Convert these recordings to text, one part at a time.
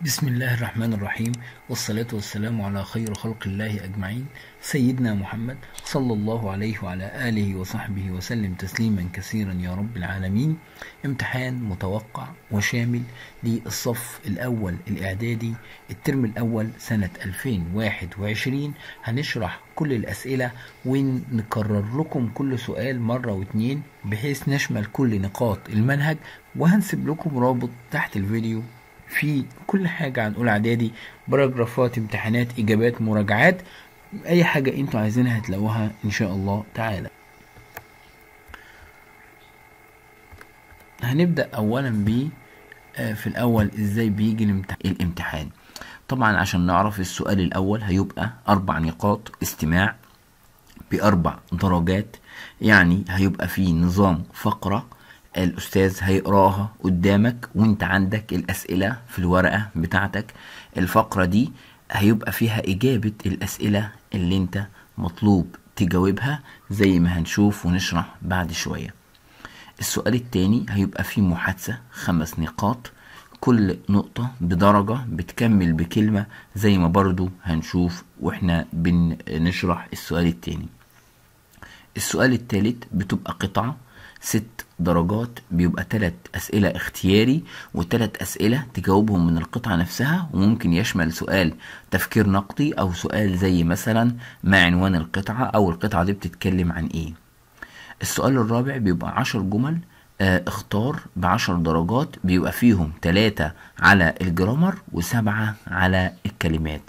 بسم الله الرحمن الرحيم والصلاة والسلام على خير خلق الله أجمعين سيدنا محمد صلى الله عليه وعلى آله وصحبه وسلم تسليما كثيرا يا رب العالمين امتحان متوقع وشامل للصف الأول الإعدادي الترم الأول سنة 2021 هنشرح كل الأسئلة ونكرر لكم كل سؤال مرة واتنين بحيث نشمل كل نقاط المنهج وهنسيب لكم رابط تحت الفيديو في كل حاجة عن أولى إعدادي باراجرافات امتحانات إجابات مراجعات أي حاجة أنتوا عايزينها هتلاقوها إن شاء الله تعالى هنبدأ أولا ب آه، في الأول إزاي بيجي الامتح- الامتحان طبعا عشان نعرف السؤال الأول هيبقى أربع نقاط استماع بأربع درجات يعني هيبقى في نظام فقرة الأستاذ هيقراها قدامك وانت عندك الأسئلة في الورقة بتاعتك الفقرة دي هيبقى فيها إجابة الأسئلة اللي انت مطلوب تجاوبها زي ما هنشوف ونشرح بعد شوية السؤال التاني هيبقى فيه محادثة خمس نقاط كل نقطة بدرجة بتكمل بكلمة زي ما برضو هنشوف واحنا بنشرح السؤال التاني السؤال التالت بتبقى قطعة ست درجات بيبقى تلات أسئلة اختياري وتلات أسئلة تجاوبهم من القطعة نفسها وممكن يشمل سؤال تفكير نقدي أو سؤال زي مثلا ما عنوان القطعة أو القطعة دي بتتكلم عن إيه السؤال الرابع بيبقى عشر جمل آه، اختار بعشر درجات بيبقى فيهم تلاتة على الجرامر وسبعة على الكلمات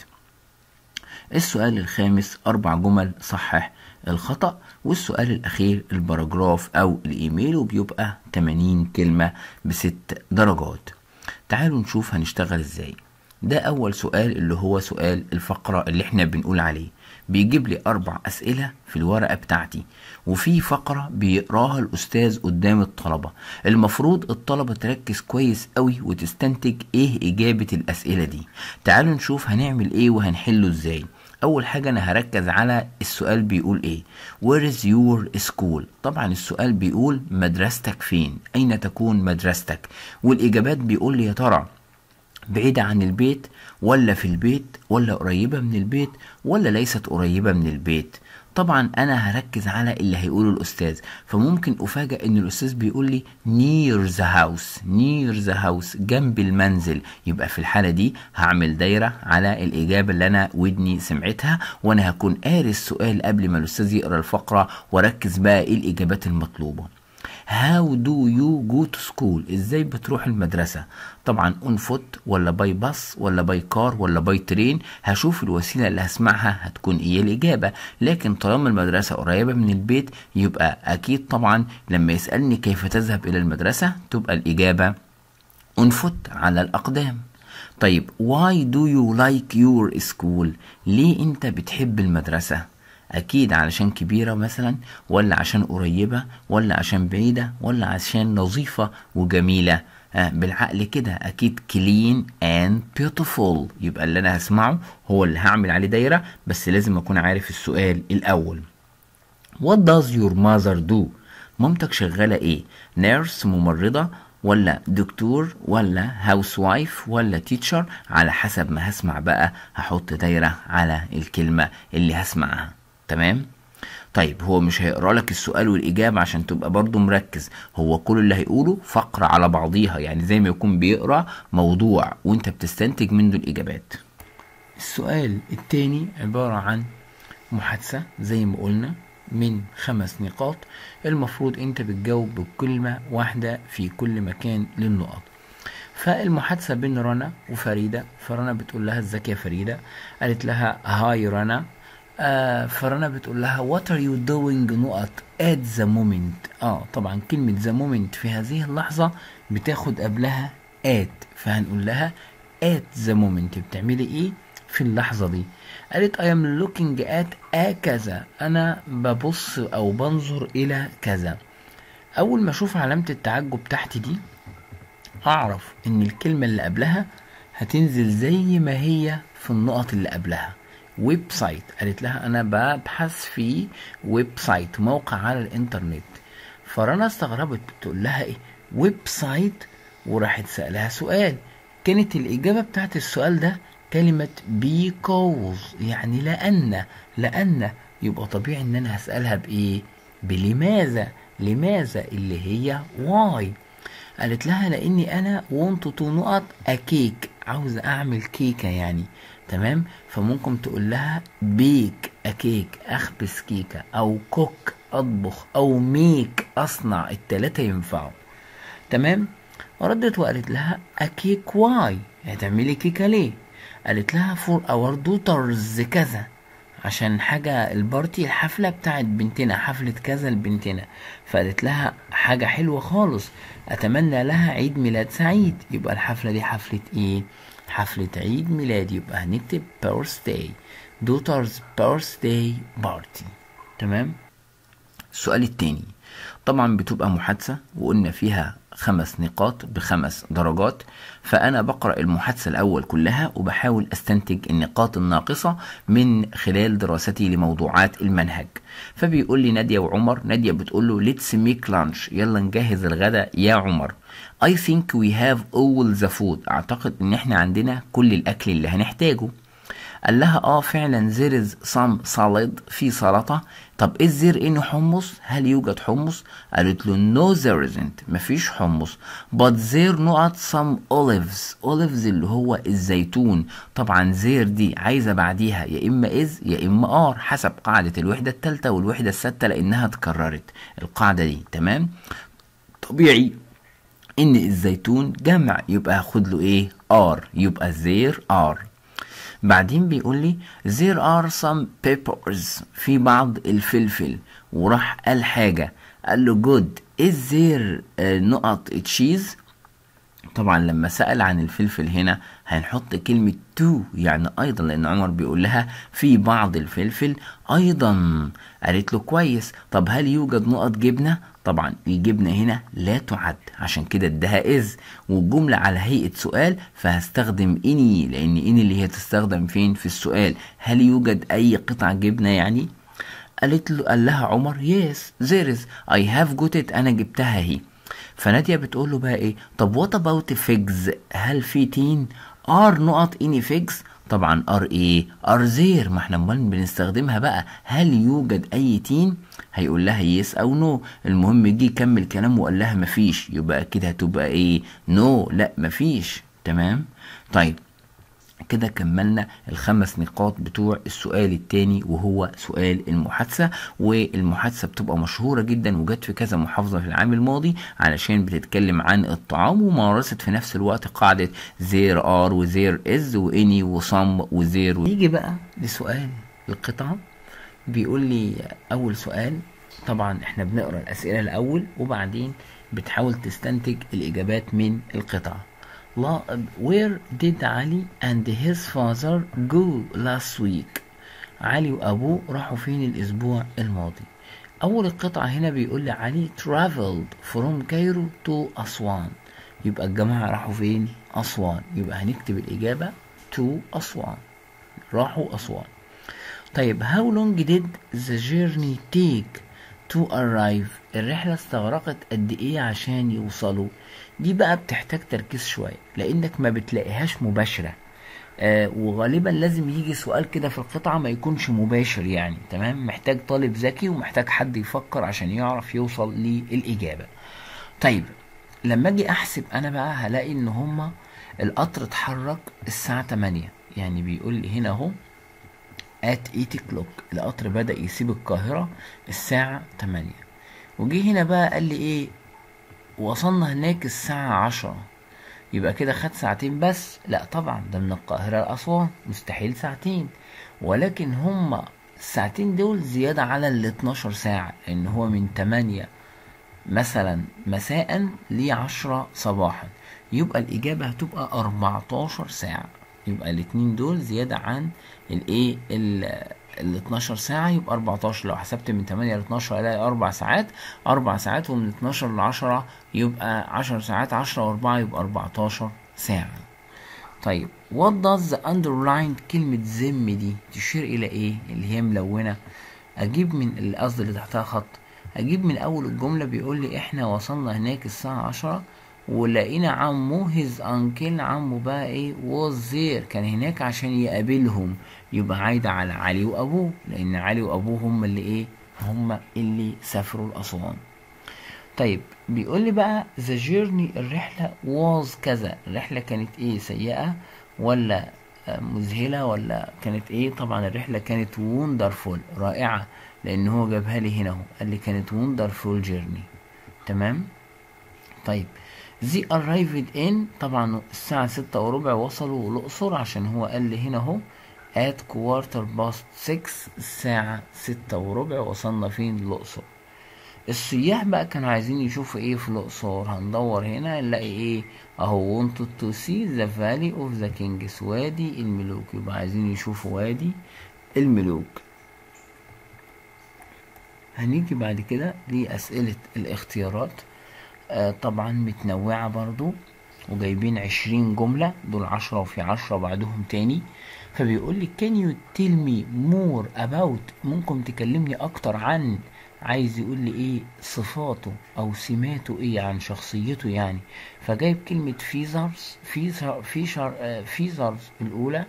السؤال الخامس أربع جمل صحح الخطأ والسؤال الأخير الباراجراف أو الإيميل وبيبقى 80 كلمة بست درجات تعالوا نشوف هنشتغل إزاي ده أول سؤال اللي هو سؤال الفقرة اللي احنا بنقول عليه بيجيب لي أربع أسئلة في الورقة بتاعتي وفي فقرة بيقراها الأستاذ قدام الطلبة المفروض الطلبة تركز كويس قوي وتستنتج إيه إجابة الأسئلة دي تعالوا نشوف هنعمل إيه وهنحله إزاي أول حاجة أنا هركز على السؤال بيقول إيه Where is your school طبعا السؤال بيقول مدرستك فين أين تكون مدرستك والإجابات بيقول لي يا ترى بعيدة عن البيت ولا في البيت ولا قريبة من البيت ولا ليست قريبة من البيت طبعا انا هركز على اللي هيقوله الاستاذ فممكن افاجئ ان الاستاذ بيقول لي near the house near the house جنب المنزل يبقى في الحالة دي هعمل دايرة على الاجابة اللي انا ودني سمعتها وانا هكون قاري السؤال قبل ما الاستاذ يقرا الفقرة واركز بقى ايه الاجابات المطلوبة How do you go to school ازاي بتروح المدرسة طبعا اون فوت ولا باي باص ولا باي كار ولا باي ترين هشوف الوسيلة اللي هسمعها هتكون ايه الإجابة لكن طالما المدرسة قريبة من البيت يبقى أكيد طبعا لما يسألني كيف تذهب إلى المدرسة تبقى الإجابة on foot على الأقدام طيب why do you like your school ليه انت بتحب المدرسة اكيد علشان كبيرة مثلا ولا عشان قريبة ولا عشان بعيدة ولا عشان نظيفة وجميلة آه بالعقل كده اكيد clean and beautiful يبقى اللي انا هسمعه هو اللي هعمل عليه دايرة بس لازم اكون عارف السؤال الاول What does your mother do مامتك شغالة ايه نيرس ممرضة ولا دكتور ولا هاوس وايف ولا تيتشر على حسب ما هسمع بقى هحط دايرة على الكلمة اللي هسمعها تمام طيب هو مش هيقرا لك السؤال والإجابة عشان تبقى برضو مركز هو كل اللي هيقوله فقرة على بعضيها يعني زي ما يكون بيقرا موضوع وانت بتستنتج منه الإجابات السؤال التاني عبارة عن محادثة زي ما قلنا من خمس نقاط المفروض انت بتجاوب بكلمة واحدة في كل مكان للنقط فالمحادثة بين رنا وفريدة فرنا بتقول لها ازيك يا فريدة قالت لها هاي رنا آه فرنا بتقول لها what are you doing نقط at the moment اه طبعا كلمة the moment في هذه اللحظة بتاخد قبلها at فهنقول لها at the moment بتعملي ايه في اللحظة دي قالت I am looking at a كذا أنا ببص أو بنظر إلى كذا أول ما أشوف علامة التعجب تحت دي هعرف إن الكلمة اللي قبلها هتنزل زي ما هي في النقط اللي قبلها ويب سايت قالت لها أنا ببحث في ويب سايت موقع على الإنترنت فرنا استغربت بتقول لها إيه ويب سايت وراحت سألها سؤال كانت الإجابة بتاعت السؤال ده كلمة because يعني لأن لأن يبقى طبيعي إن أنا هسألها بإيه؟ بلماذا لماذا اللي هي why قالت لها لاني انا want to نقط اكيك عاوز اعمل كيكه يعني تمام فممكن تقول لها بيك اكيك اخبز كيكه او كوك اطبخ او ميك اصنع التلاته ينفعوا تمام ردت وقالت لها اكيك واي هتعملي كيكه ليه قالت لها فور اور دوترز كذا عشان حاجة البارتي الحفلة بتاعت بنتنا حفلة كذا لبنتنا فقالت لها حاجة حلوة خالص أتمنى لها عيد ميلاد سعيد يبقى الحفلة دي حفلة إيه؟ حفلة عيد ميلاد يبقى هنكتب birthday daughter's birthday party تمام؟ السؤال التاني طبعا بتبقى محادثة وقلنا فيها خمس نقاط بخمس درجات فأنا بقرأ المحادثة الأول كلها وبحاول أستنتج النقاط الناقصة من خلال دراستي لموضوعات المنهج فبيقول لي نادية وعمر نادية بتقول له let's make lunch يلا نجهز الغداء يا عمر I think we have all the food أعتقد إن إحنا عندنا كل الأكل اللي هنحتاجه قال لها اه فعلا there is some salad في سلطة طب is there any حمص هل يوجد حمص قالت له no there isn't مفيش حمص but there not some olives olives اللي هو الزيتون طبعا there دي عايزة بعديها يا إما is يا إما are حسب قاعدة الوحدة الثالثة والوحدة السادسة لأنها اتكررت القاعدة دي تمام طبيعي ان الزيتون جمع يبقى هاخد له ايه are يبقى there are بعدين بيقول لي there are some peppers في بعض الفلفل وراح قال حاجة قال له good is there uh, نقط تشيز طبعا لما سأل عن الفلفل هنا هنحط كلمة تو يعني أيضا لأن عمر بيقول لها في بعض الفلفل أيضا قالت له كويس طب هل يوجد نقط جبنة طبعا الجبنة هنا لا تعد عشان كده ادها إز والجملة على هيئة سؤال فهستخدم إني لأن إني اللي هي تستخدم فين في السؤال هل يوجد أي قطع جبنة يعني قالت له قال لها عمر يس there is I have got it أنا جبتها هي فنادية بتقول له بقى ايه طب وات اباوت فيجز هل في تين ار نقط اني فيجز طبعا ار ايه ار زير ما احنا امال بنستخدمها بقى هل يوجد اي تين هيقول لها يس او نو المهم جه يكمل كلام وقال لها مفيش يبقى كده هتبقى ايه نو لا مفيش تمام طيب كده كملنا الخمس نقاط بتوع السؤال التاني وهو سؤال المحادثة والمحادثة بتبقى مشهورة جدا وجت في كذا محافظة في العام الماضي علشان بتتكلم عن الطعام ومارست في نفس الوقت قاعدة there are و there is و any و some و there نيجي بقى لسؤال القطعة بيقول لي أول سؤال طبعا احنا بنقرا الأسئلة الأول وبعدين بتحاول تستنتج الإجابات من القطعة لا where did علي and his father go last week علي وأبوه راحوا فين الأسبوع الماضي أول القطعة هنا بيقول لي علي traveled from Cairo to أسوان يبقى الجماعة راحوا فين أسوان يبقى هنكتب الإجابة to أسوان راحوا أسوان طيب how long did the journey take to arrive الرحلة استغرقت قد ايه عشان يوصلوا دي بقى بتحتاج تركيز شوية لانك ما بتلاقيهاش مباشرة آه وغالبا لازم يجي سؤال كده في القطعة ما يكونش مباشر يعني تمام محتاج طالب ذكي ومحتاج حد يفكر عشان يعرف يوصل للإجابة طيب لما اجي احسب انا بقى هلاقي ان هما القطر اتحرك الساعة 8 يعني بيقول لي هنا اهو at 8 o'clock القطر بدأ يسيب القاهرة الساعة 8 وجي هنا بقى قال لي ايه وصلنا هناك الساعة 10 يبقى كده خد ساعتين بس لا طبعا ده من القاهرة لأسوان مستحيل ساعتين ولكن هما الساعتين دول زيادة على ال 12 ساعة لأن هو من 8 مثلا مساء ل 10 صباحا يبقى الإجابة هتبقى 14 ساعة يبقى الاتنين دول زيادة عن الايه ال 12 ساعة يبقى 14 لو حسبت من 8 ل 12 الاقي 4 ساعات 4 ساعات ومن 12 ل 10 يبقى 10 ساعات 10 و4 يبقى 14 ساعة طيب what does the underlined كلمة ذم دي تشير إلى إيه اللي هي ملونة أجيب من القصد اللي تحتها خط أجيب من أول الجملة بيقول لي إحنا وصلنا هناك الساعة 10 ولقينا عمه هيز انكل عمه بقى ايه was there كان هناك عشان يقابلهم يبقى عايدة على علي وابوه لان علي وابوه هم اللي ايه هم اللي سافروا لأسوان طيب بيقول لي بقى the journey الرحلة was كذا الرحلة كانت ايه سيئة ولا آه، مذهلة ولا كانت ايه طبعا الرحلة كانت wonderful رائعة لان هو جابها لي هنا اهو قال لي كانت wonderful journey تمام طيب they arrived in طبعا الساعة ستة وربع وصلوا الأقصر عشان هو قال لي هنا اهو at quarter past six الساعة ستة وربع وصلنا فين الأقصر السياح بقى كانوا عايزين يشوفوا ايه في الأقصر هندور هنا نلاقي ايه اهو wanted to see the valley of the kings وادي الملوك يبقى عايزين يشوفوا وادي الملوك هنيجي بعد كده لأسئلة الاختيارات آه طبعا متنوعة برضو وجايبين عشرين جملة دول عشرة وفي عشرة بعدهم تاني فبيقول لي can you tell me more about ممكن تكلمني أكتر عن عايز يقول لي ايه صفاته او سماته ايه عن شخصيته يعني فجايب كلمة فيزرز فيزر فيشر آه، فيزرز الاولى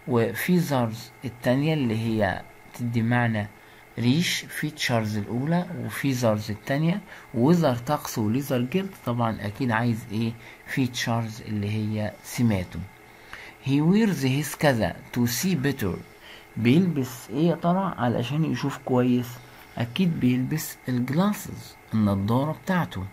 وفيزرز التانية اللي هي تدي معنى ريش فيتشرز الاولى وفيزرز التانية ويزر طقس وليزر جلد طبعا اكيد عايز ايه فيتشرز اللي هي سماته he wears his كذا to see better بيلبس ايه يا ترى علشان يشوف كويس اكيد بيلبس الجلاسز النضارة بتاعته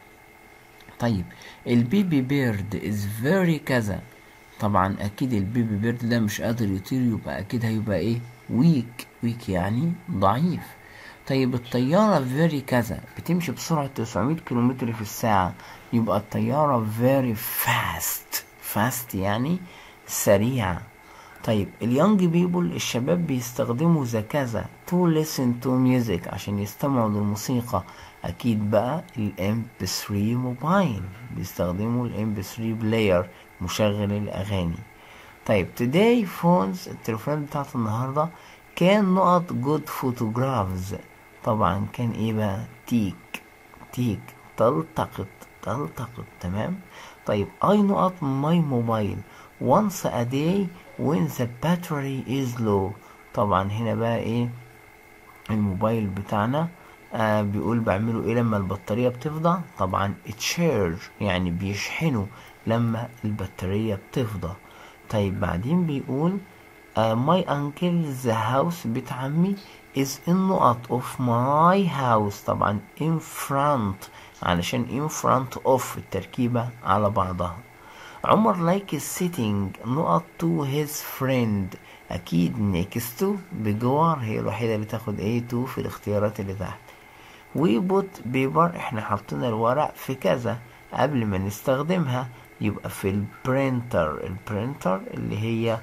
طيب البيبي بيرد از فيري كذا طبعا اكيد البيبي بيرد ده مش قادر يطير يبقى اكيد هيبقى ايه ويك ويك يعني ضعيف طيب الطيارة فيري كذا بتمشي بسرعة 900 كيلومتر في الساعة يبقى الطيارة فيري فاست فاست يعني سريعة طيب اليونج بيبول الشباب بيستخدموا ذا كذا to listen to music عشان يستمعوا للموسيقى اكيد بقى الام بي 3 موبايل بيستخدموا الام بي 3 بلاير مشغل الاغاني طيب today phones التليفونات بتاعت النهارده كان نقط جود فوتوغرافز طبعا كان ايه بقى تيك تيك تلتقط تلتقط تمام طيب اي نقط ماي موبايل once a day when the battery is low طبعا هنا بقى ايه الموبايل بتاعنا آه بيقول بعمله ايه لما البطارية بتفضى طبعا تشارج يعني بيشحنه لما البطارية بتفضى طيب بعدين بيقول ماي انكل ذا هاوس بيت عمي is in نقط of my house طبعا in front علشان in front of التركيبة على بعضها عمر لايك sitting نقط to his friend اكيد next to بجوار هي الوحيدة اللي تاخد ايه to في الاختيارات اللي تحت we put paper احنا حطينا الورق في كذا قبل ما نستخدمها يبقى في البرينتر البرينتر اللي هي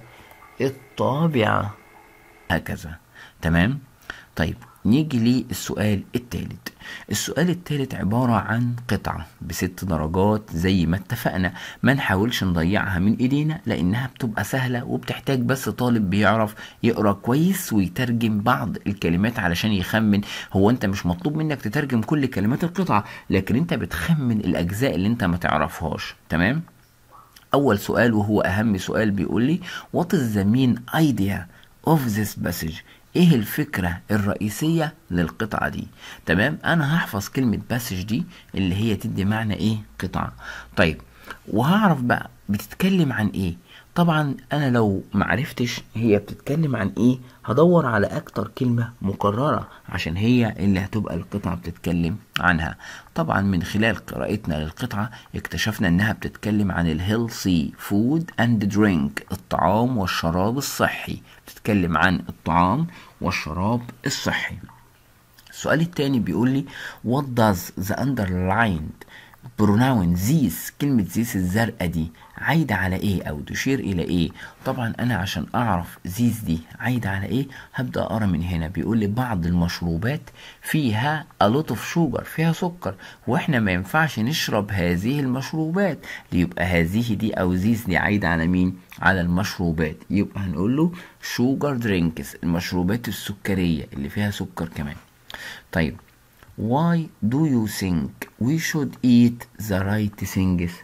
الطابعة هكذا تمام طيب نيجي للسؤال الثالث السؤال الثالث عبارة عن قطعة بست درجات زي ما اتفقنا ما نحاولش نضيعها من ايدينا لانها بتبقى سهلة وبتحتاج بس طالب بيعرف يقرأ كويس ويترجم بعض الكلمات علشان يخمن هو انت مش مطلوب منك تترجم كل كلمات القطعة لكن انت بتخمن الاجزاء اللي انت ما تعرفهاش تمام اول سؤال وهو اهم سؤال بيقول لي what is the main idea of this passage ايه الفكرة الرئيسية للقطعة دي تمام انا هحفظ كلمة باسج دي اللي هي تدي معنى ايه قطعة طيب وهعرف بقى بتتكلم عن ايه طبعا انا لو معرفتش هي بتتكلم عن ايه هدور على اكتر كلمة مكررة عشان هي اللي هتبقى القطعة بتتكلم عنها طبعا من خلال قراءتنا للقطعة اكتشفنا انها بتتكلم عن الهيلثي فود اند درينك الطعام والشراب الصحي بتتكلم عن الطعام والشراب الصحي السؤال التاني بيقول لي what does the underlined pronoun this كلمة this الزرقاء دي عايدة على ايه او تشير الى ايه طبعا انا عشان اعرف this دي عايدة على ايه هبدأ اقرا من هنا بيقول لي بعض المشروبات فيها a lot of sugar فيها سكر واحنا ما ينفعش نشرب هذه المشروبات يبقى هذه دي او this دي عايدة على مين على المشروبات يبقى هنقول له sugar drinks المشروبات السكرية اللي فيها سكر كمان طيب why do you think we should eat the right things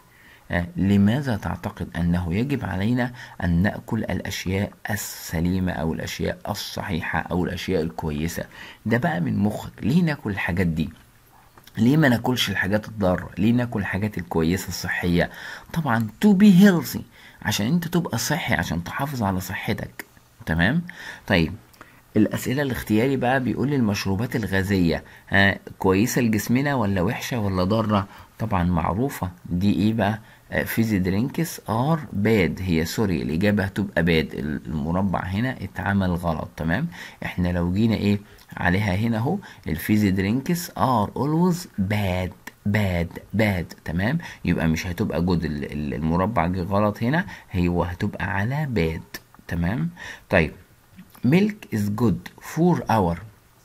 آه، لماذا تعتقد أنه يجب علينا أن نأكل الأشياء السليمة أو الأشياء الصحيحة أو الأشياء الكويسة ده بقى من مخك ليه ناكل الحاجات دي ليه ما ناكلش الحاجات الضارة ليه ناكل الحاجات الكويسة الصحية طبعا to be healthy عشان انت تبقى صحي عشان تحافظ على صحتك تمام طيب الأسئلة الاختياري بقى بيقول لي المشروبات الغازية ها كويسة لجسمنا ولا وحشة ولا ضارة طبعا معروفة دي ايه بقى فيزي درينكس ار باد هي سوري الإجابة هتبقى باد المربع هنا اتعمل غلط تمام احنا لو جينا ايه عليها هنا اهو الفيزي درينكس ار اولويز باد باد باد تمام يبقى مش هتبقى جود ال- ال- المربع جه غلط هنا هو هتبقى على باد تمام طيب ميلك از جود فور اور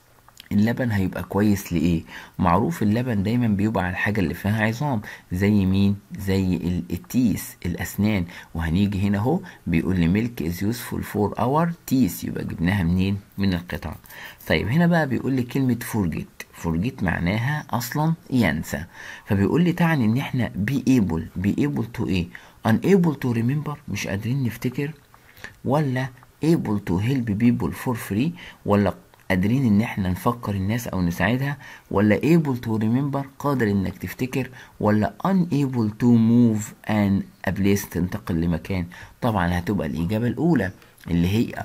اللبن هيبقى كويس لإيه؟ معروف اللبن دايما بيبقى على الحاجة اللي فيها عظام زي مين؟ زي ال- التيس الأسنان وهنيجي هنا اهو بيقول لي ميلك از يوسفول فور اور تيس يبقى جبناها منين؟ من القطع. طيب هنا بقى بيقول لي كلمة فورجيت فورجيت معناها أصلا ينسى فبيقول لي تعني إن احنا بي ايبل بي ايبل تو إيه؟ unable to remember مش قادرين نفتكر ولا able to help people for free ولا قادرين ان احنا نفكر الناس او نساعدها ولا able to remember قادر انك تفتكر ولا unable to move and a place تنتقل لمكان طبعا هتبقى الاجابة الاولى اللي هي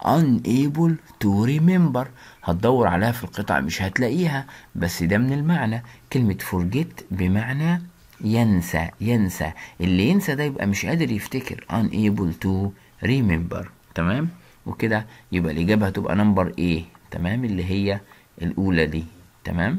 unable to remember هتدور عليها في القطع مش هتلاقيها بس ده من المعنى كلمة forget بمعنى ينسى ينسى اللي ينسى ده يبقى مش قادر يفتكر unable to remember تمام وكده يبقى الإجابة هتبقى نمبر ايه تمام اللي هي الأولى دي تمام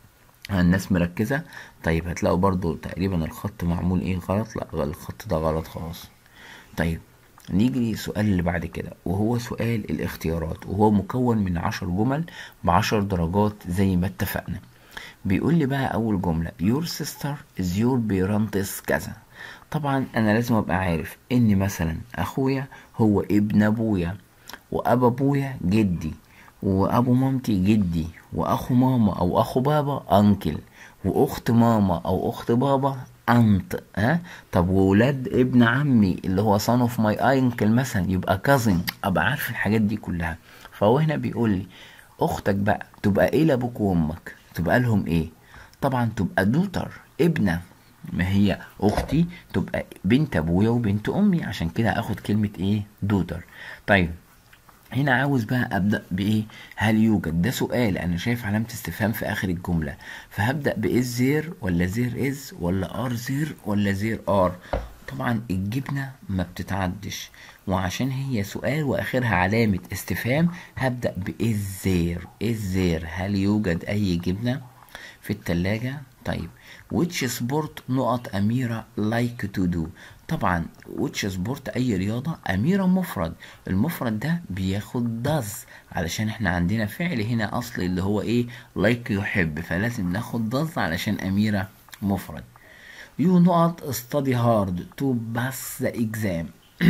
الناس مركزة طيب هتلاقوا برضو تقريبا الخط معمول ايه غلط لا الخط ده غلط خلاص طيب نيجي للسؤال اللي بعد كده وهو سؤال الاختيارات وهو مكون من عشر جمل بعشر درجات زي ما اتفقنا بيقول لي بقى أول جملة your sister is your parents كذا طبعا أنا لازم أبقى عارف إن مثلا أخويا هو ابن أبويا وأبا أبويا جدي وأبو مامتي جدي وأخو ماما أو أخو بابا أنكل وأخت ماما أو أخت بابا أنت ها طب وولاد ابن عمي اللي هو son of my uncle مثلا يبقى cousin أبقى عارف الحاجات دي كلها فهو هنا بيقول لي أختك بقى تبقى إيه لأبوك وأمك تبقى لهم إيه طبعا تبقى دوتر ابنة ما هي اختي تبقى بنت ابويا وبنت امي عشان كده اخد كلمة ايه دوتر طيب هنا عاوز بقى ابدا بايه هل يوجد ده سؤال انا شايف علامه استفهام في اخر الجمله فهبدا باز زير ولا زير از ولا ار زير ولا زير ار طبعا الجبنه ما بتتعدش وعشان هي سؤال واخرها علامه استفهام هبدا باز زير از زير هل يوجد اي جبنه في التلاجة طيب which sport نقط أميرة like to do طبعا which sport أي رياضة أميرة مفرد المفرد ده بياخد does علشان احنا عندنا فعل هنا أصلي اللي هو ايه like يحب فلازم ناخد does علشان أميرة مفرد you نقط study hard to pass the exam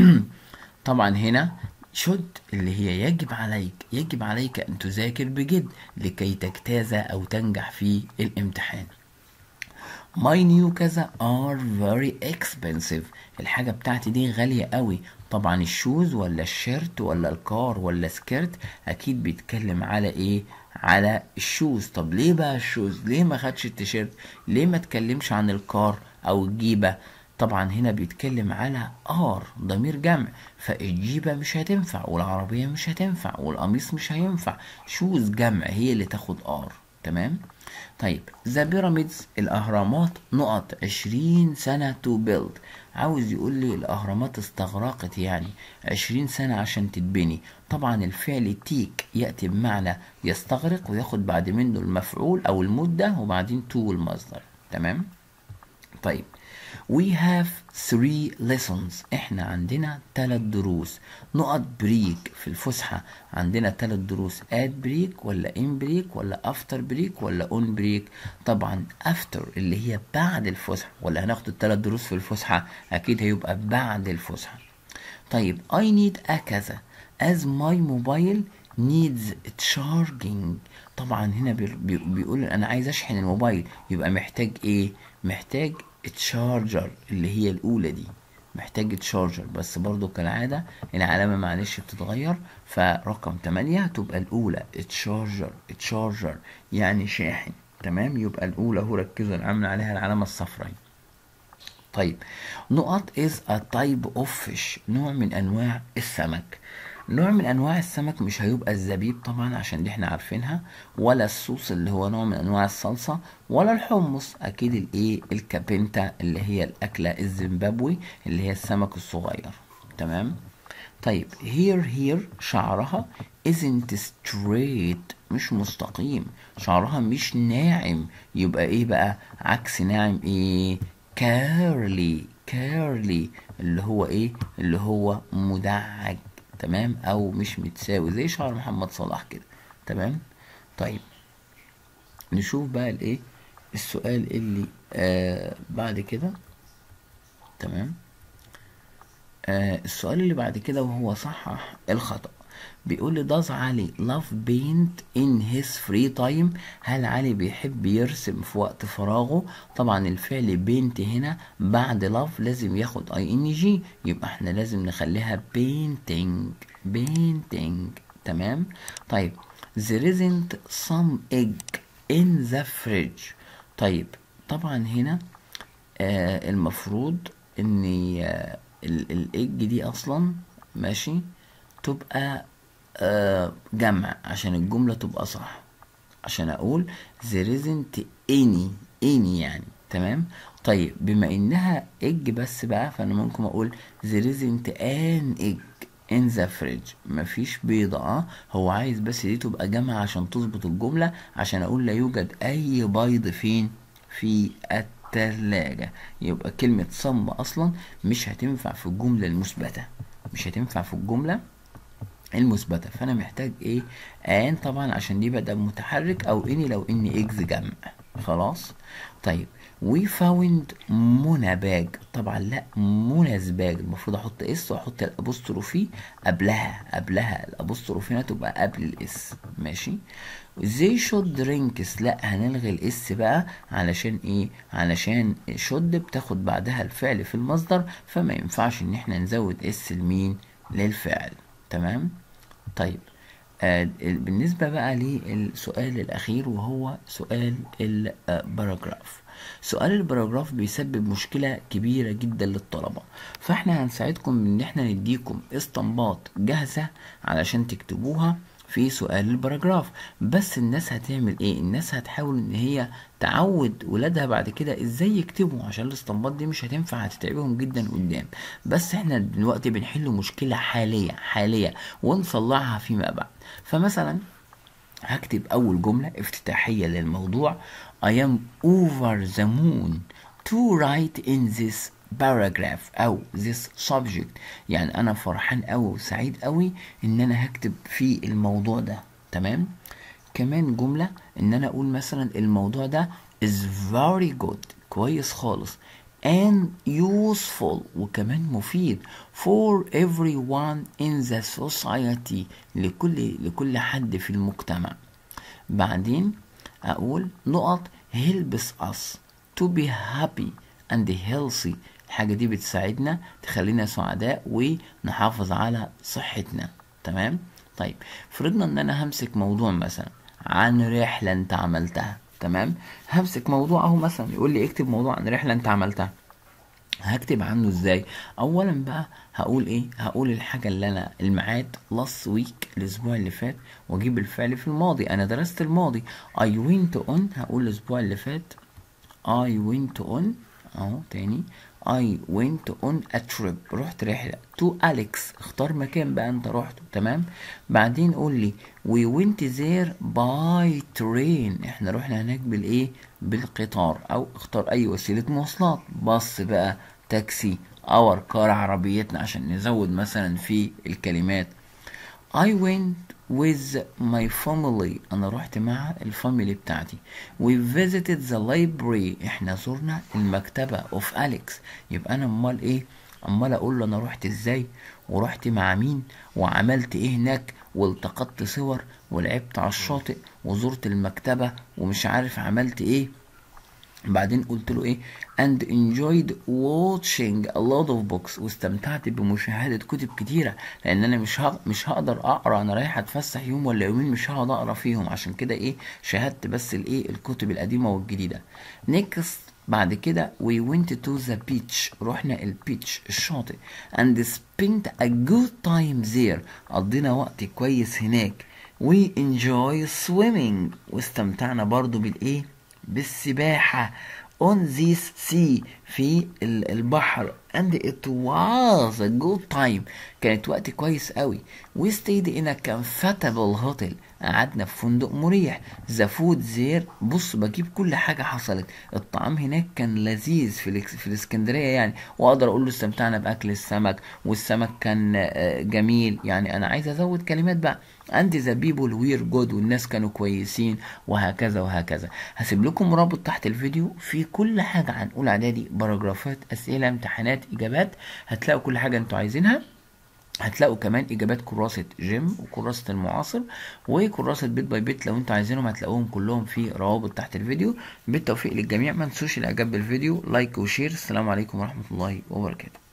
طبعا هنا should اللي هي يجب عليك يجب عليك أن تذاكر بجد لكي تجتاز أو تنجح في الامتحان My new كذا are very expensive الحاجة بتاعتي دي غالية قوي طبعا الشوز ولا الشيرت ولا الكار ولا سكيرت أكيد بيتكلم على إيه على الشوز طب ليه بقى الشوز ليه ما خدش التيشيرت ليه ما تكلمش عن الكار أو الجيبة طبعا هنا بيتكلم على ار ضمير جمع فالجيبة مش هتنفع والعربية مش هتنفع والقميص مش هينفع شوز جمع هي اللي تاخد ار تمام طيب ذا بيراميدز الاهرامات نقط عشرين سنة تو بيلد عاوز يقول لي الاهرامات استغرقت يعني عشرين سنة عشان تتبني طبعا الفعل تيك يأتي بمعنى يستغرق وياخد بعد منه المفعول او المدة وبعدين تو المصدر تمام طيب We have three lessons احنا عندنا تلات دروس نقط بريك في الفسحة عندنا تلات دروس at بريك ولا in بريك ولا after بريك ولا on بريك طبعا after اللي هي بعد الفسحة ولا هناخد التلات دروس في الفسحة اكيد هيبقى بعد الفسحة طيب I need a كذا as my mobile needs charging طبعا هنا بي- بي- بيقول انا عايز اشحن الموبايل يبقى محتاج ايه محتاج تشارجر اللي هي الاولى دي محتاج تشارجر بس برضو كالعادة العلامة معلش بتتغير فرقم تمانية تبقى الأولى تشارجر تشارجر يعني شاحن تمام يبقى الأولى هو ركزوا العامل عليها العلامة الصفراء طيب نقط is a type of fish نوع من أنواع السمك نوع من انواع السمك مش هيبقى الزبيب طبعا عشان دي احنا عارفينها ولا الصوص اللي هو نوع من انواع الصلصه ولا الحمص اكيد الايه الكابينتا اللي هي الاكله الزيمبابوي اللي هي السمك الصغير تمام طيب here here شعرها isn't straight مش مستقيم شعرها مش ناعم يبقى ايه بقى عكس ناعم ايه كيرلي كيرلي اللي هو ايه اللي هو مدعج تمام او مش متساوي زي شعر محمد صلاح كده تمام طيب نشوف بقى الايه السؤال اللي آه بعد كده تمام آه السؤال اللي بعد كده وهو صحح الخطأ بيقول لي does علي love paint in his free time هل علي بيحب يرسم في وقت فراغه طبعا الفعل بينت هنا بعد love لازم ياخد اي ان جي يبقى احنا لازم نخليها painting painting تمام طيب there isn't some egg in the fridge طيب طبعا هنا آه المفروض ان آه الايج دي اصلا ماشي تبقى آه جمع عشان الجملة تبقى صح عشان اقول there isn't any any يعني تمام طيب بما انها egg بس بقى فانا ممكن اقول there isn't an egg in the fridge مفيش بيضة اه هو عايز بس دي تبقى جمع عشان تظبط الجملة عشان اقول لا يوجد اي بيض فين في التلاجة يبقى كلمة صم اصلا مش هتنفع في الجملة المثبتة مش هتنفع في الجملة المثبتة فأنا محتاج إيه؟ آن طبعا عشان دي بدأ متحرك أو إني لو إني إكس جمع خلاص؟ طيب we found منى باج طبعا لا منى زباج المفروض أحط إس وأحط الأبوستروفي قبلها قبلها الأبوستروفي هنا تبقى قبل الإس ماشي؟ they should drinks لا هنلغي الإس بقى علشان إيه؟ علشان should بتاخد بعدها الفعل في المصدر فما ينفعش إن إحنا نزود إس لمين؟ للفعل تمام طيب آه بالنسبة بقى للسؤال الأخير وهو سؤال الباراجراف سؤال الباراجراف بيسبب مشكلة كبيرة جدا للطلبة فاحنا هنساعدكم ان احنا نديكم استنباط جاهزة علشان تكتبوها في سؤال الباراجراف بس الناس هتعمل ايه الناس هتحاول ان هي تعود ولادها بعد كده ازاي يكتبوا عشان الاستنباط دي مش هتنفع هتتعبهم جدا قدام بس احنا دلوقتي بنحل مشكلة حالية حالية ونصلحها فيما بعد فمثلا هكتب اول جملة افتتاحية للموضوع I am over the moon to write in this paragraph او this subject يعني انا فرحان قوي وسعيد قوي ان انا هكتب في الموضوع ده تمام كمان جملة ان انا اقول مثلا الموضوع ده is very good كويس خالص and useful وكمان مفيد for everyone in the society لكل لكل حد في المجتمع بعدين اقول نقط helps us to be happy and healthy الحاجة دي بتساعدنا تخلينا سعداء ونحافظ على صحتنا تمام طيب فرضنا ان انا همسك موضوع مثلا عن رحلة انت عملتها تمام همسك موضوع اهو مثلا يقول لي اكتب موضوع عن رحلة انت عملتها هكتب عنه ازاي اولا بقى هقول ايه هقول الحاجة اللي انا الميعاد last week الاسبوع اللي فات واجيب الفعل في الماضي انا درست الماضي I went on هقول الاسبوع اللي فات I went on اهو تاني I went on a trip رحت رحلة to Alex اختار مكان بقى انت رحته تمام بعدين قول لي we went there by train احنا رحنا هناك بالايه بالقطار او اختار اي وسيلة مواصلات باص بقى تاكسي اور كار عربيتنا عشان نزود مثلا في الكلمات I went with my family أنا رحت مع الفاميلي بتاعتي we visited the library إحنا زرنا المكتبة of Alex يبقى أنا أمال إيه أمال أقول له أنا رحت إزاي ورحت مع مين وعملت إيه هناك والتقطت صور ولعبت على الشاطئ وزرت المكتبة ومش عارف عملت إيه بعدين قلت له ايه and enjoyed watching a lot of books واستمتعت بمشاهدة كتب كتيرة لان انا مش هق... مش هقدر اقرا انا رايح اتفسح يوم ولا يومين مش هقعد اقرا فيهم عشان كده ايه شاهدت بس الايه الكتب القديمة والجديدة next بعد كده we went to the beach رحنا البيتش الشاطئ and spent a good time there قضينا وقت كويس هناك we enjoy swimming واستمتعنا برضو بالايه بالسباحة on this sea في ال- البحر and it was a good time كانت وقت كويس قوي we stayed in a comfortable hotel قعدنا في فندق مريح the food there بص بجيب كل حاجة حصلت الطعام هناك كان لذيذ في, الإكس- في الاسكندرية يعني واقدر اقول له استمتعنا باكل السمك والسمك كان آه، جميل يعني انا عايز ازود كلمات بقى and the people were good والناس كانوا كويسين وهكذا وهكذا هسيب لكم رابط تحت الفيديو في كل حاجة عن اولى اعدادي باراجرافات اسئلة امتحانات اجابات هتلاقوا كل حاجة انتوا عايزينها هتلاقوا كمان اجابات كراسة جيم وكراسة المعاصر وكراسة بيت باي بيت لو انتوا عايزينهم هتلاقوهم كلهم في روابط تحت الفيديو بالتوفيق للجميع ما تنسوش الاعجاب بالفيديو لايك وشير السلام عليكم ورحمة الله وبركاته